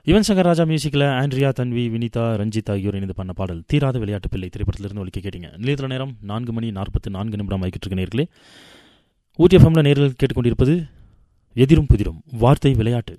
யுவன் சங்கர் ராஜா மியூசிக்கில் ஆண்ட்ரியா தன்வி வினிதா ரஞ்சித் ஆகியோர் இணைந்து பண்ண பாடல் தீராத விளையாட்டு பிள்ளை திரைப்படத்திலிருந்து ஒழிக்க கேட்டீங்க நிலையத்தில் நேரம் நான்கு மணி நாற்பத்து நான்கு நிமிடம் ஆகிட்டு இருக்க நேர்களே ஊட்டி எஃப்எம்ல நேர்கள் கேட்டுக்கொண்டிருப்பது எதிரும் புதிரும் வார்த்தை விளையாட்டு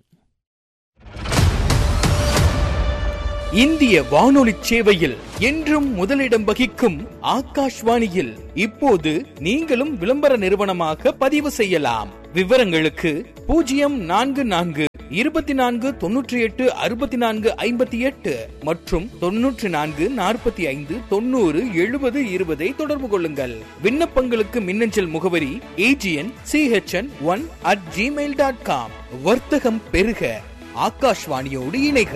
இந்திய வானொலி சேவையில் என்றும் முதலிடம் வகிக்கும் ஆகாஷ்வாணியில் இப்போது நீங்களும் விளம்பர நிறுவனமாக பதிவு செய்யலாம் விவரங்களுக்கு பூஜ்ஜியம் நான்கு நான்கு இருபத்தி நான்கு தொன்னூற்றி எட்டு அறுபத்தி நான்கு ஐம்பத்தி எட்டு மற்றும் தொன்னூற்றி நான்கு நாற்பத்தி ஐந்து தொண்ணூறு எழுபது இருபதை தொடர்பு கொள்ளுங்கள் விண்ணப்பங்களுக்கு மின்னஞ்சல் முகவரி AGN CHN one at gmail dot com வர்த்தகம் பெருக ஆகாஷ்வாணியோடு இணைக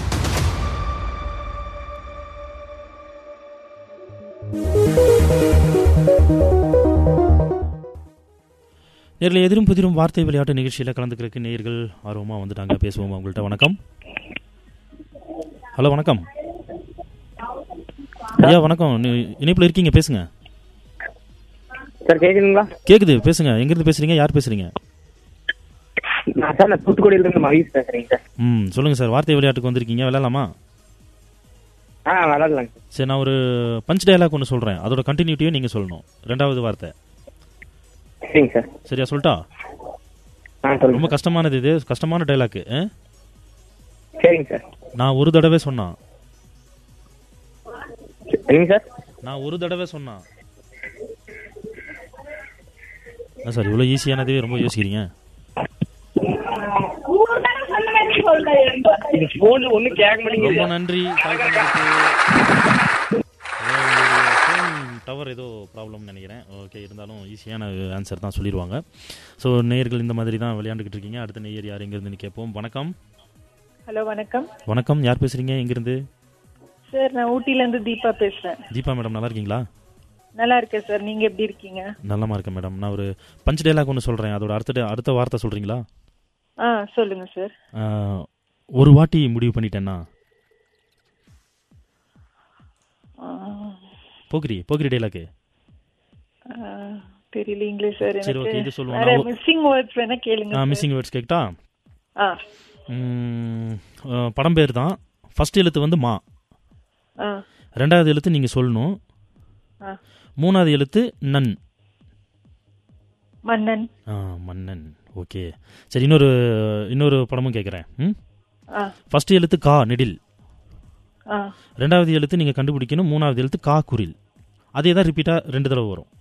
நேரில் எதிரும் புதிரும் வார்த்தை விளையாட்டு நிகழ்ச்சியில் கலந்துக்கிறதுக்கு நேயர்கள் ஆர்வமாக வந்துட்டாங்க பேசுவோம் அவங்கள்ட்ட வணக்கம் ஹலோ வணக்கம் ஐயா வணக்கம் நீ- இணைப்பில் இருக்கீங்க பேசுங்க சார் கேக்குதுங்களா கேக்குது பேசுங்க எங்கிருந்து பேசுறீங்க யார் பேசுறீங்க நான் சார் நான் தூத்துக்குடியில இருந்து மகேஷ் பேசுறேங்க சார் ம் சொல்லுங்க சார் வார்த்தை விளையாட்டுக்கு வந்திருக்கீங்க விளையாடலாமா ஆ விளாடலாங்க சார் சரி நான் ஒரு பஞ்ச் டயலாக் ஒன்று சொல்கிறேன் அதோட கண்டினியூட்டியும் நீங்கள் சொல்லணும் ரெண்டாவது வார்த்தை சரிங்க சார் சரியா சொல்லிட்டா ஆ சொல்லுங்க ரொம்ப கஷ்டமானது இது கஷ்டமான டைலாக்கு சரிங்க சார் நான் ஒரு தடவை சொன்னான் சரிங்க சார் நான் ஒரு தடவை சொன்னான் என்ன சார் இவ்வளோ ஈஸியானதே ரொம்ப யோசிக்கிறீங்க இது போன் ஒன்றும் கேட்க ரொம்ப மாட்டேங்குது நன்றி கால் பண்ணதுக்கு டவர் ஏதோ ப்ராப்ளம்னு நினைக்கிறேன் ஓகே இருந்தாலும் ஈஸியான ஆன்சர் தான் சொல்லிடுவாங்க ஸோ நேயர்கள் இந்த மாதிரி தான் விளையாண்டுக்கிட்டு இருக்கீங்க அடுத்த நேயர் யார் எங்கேருந்துன்னு கேட்போம் வணக்கம் ஹலோ வணக்கம் வணக்கம் யார் பேசுகிறீங்க எங்கேருந்து சார் நான் ஊட்டில இருந்து தீபா பேசுறேன் தீபா மேடம் நல்லா இருக்கீங்களா நல்லா இருக்கேன் சார் நீங்க எப்படி இருக்கீங்க நல்லமா இருக்கேன் மேடம் நான் ஒரு பஞ்ச் டைலாக் ஒன்று சொல்கிறேன் அதோட அடுத்த அடுத்த வார்த்தை சொல்கிறீங்களா ஆ சொல்லுங்க சார் ஒரு வாட்டி முடிவு பண்ணிட்டேன்னா ஆ, போக்கிரி போக்கிரி டைலாக்கு ஆ, தெரியலீங்களே சார் சரி, okay, இது எனக்கு சொல்லுவோம். வேற நான் மிஸ்ஸிங் வேர்ட்ஸ் வேணா கேளுங்க சார். மிஸ்ஸிங் வேர்ட்ஸ் கேட்டா ஆ ம், அஹ், படம் பேர் தான் ஃபர்ஸ்ட் எழுத்து வந்து மா ஆ ரெண்டாவது எழுத்து நீங்கள் சொல்லணும் ஆ மூணாவது எழுத்து நன் மன்னன் ஆ மன்னன் ஓகே சரி இன்னொரு இன்னொரு படமும் கேட்குறேன் ம் ஆ ஃபர்ஸ்ட் எழுத்து கா நெடில் ஆ ரெண்டாவது எழுத்து நீங்கள் கண்டுபிடிக்கணும் மூணாவது எழுத்து கா குரில் அதே தான் ரிப்பீட்டாக ரெண்டு தடவை வரும்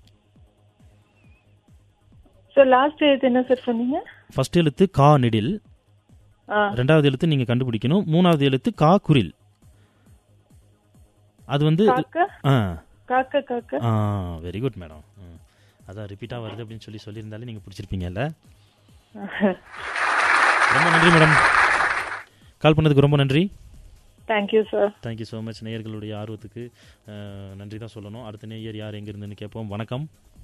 சார் லாஸ்ட் எழுத்து என்ன சார் சொன்னீங்க ஃபர்ஸ்ட் எழுத்து கா நெடில் ஆ ரெண்டாவது எழுத்து நீங்கள் கண்டுபிடிக்கணும் மூணாவது எழுத்து கா குரில் அது வந்து காக்க ஆ காக்க காக்க ஆ வெரி குட் மேடம் அதான் ரிப்பீட்டாக வருது அப்படின்னு சொல்லி சொல்லியிருந்தாலே நீங்கள் பிடிச்சிருப்பீங்கல்ல ரொம்ப நன்றி மேடம் கால் பண்ணதுக்கு ரொம்ப நன்றி thank you sir thank you so much நேயர்களுடைய ஆர்வத்துக்கு அஹ், நன்றி தான் சொல்லணும் அடுத்த நேயர் யார் எங்கிருந்துன்னு கேட்போம் வணக்கம்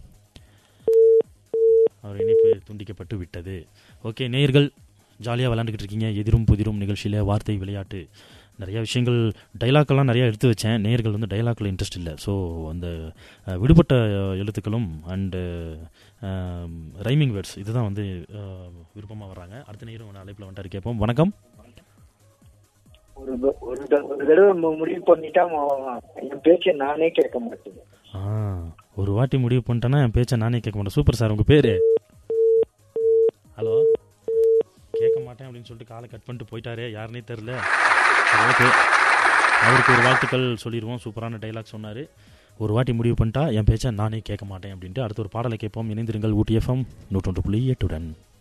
அவர் இணைப்பு துண்டிக்கப்பட்டு விட்டது ஓகே நேயர்கள் ஜாலியாக விளாண்டுக்கிட்டு இருக்கீங்க எதிரும் புதிரும் நிகழ்ச்சியில் வார்த்தை விளையாட்டு நிறைய விஷயங்கள் டைலாக்கெல்லாம் நிறைய எடுத்து வச்சேன் நேயர்கள் வந்து டைலாக்கில் இன்ட்ரெஸ்ட் இல்லை ஸோ அந்த அஹ், விடுபட்ட அஹ், எழுத்துக்களும் அண்டு ரைமிங் வேர்ட்ஸ் இதுதான் வந்து விருப்பமாக வர்றாங்க அடுத்த நேரம் அழைப்பில் வந்துட்டார் கேட்போம் வணக்கம் ஒரு த- ஒரு த- ஒரு தடவை மு- முடிவு பண்ணிட்டா ம- என் பேச்சை நானே கேட்க மாட்டேன் ஆ ஒரு வாட்டி முடிவு பண்ணிட்டேன்னா என் பேச்சை நானே கேட்க மாட்டேன் சூப்பர் சார் உங்கள் பேர் ஹலோ கேட்க மாட்டேன் அப்படின்னு சொல்லிட்டு காலை கட் பண்ணிட்டு போயிட்டாரே யாருனே தெரில ஓகே அவருக்கு ஒரு வாழ்த்துக்கள் சொல்லிடுவோம் சூப்பரான டைலாக் சொன்னார் ஒரு வாட்டி முடிவு பண்ணிட்டா என் பேச்சை நானே கேட்க மாட்டேன் அப்படின்ட்டு அடுத்த ஒரு பாடலை கேட்போம் இணைந்திருங்கள் ஊட்டி எஃப்எம் நூற்றொன்று புள்ளி எட்டுடன்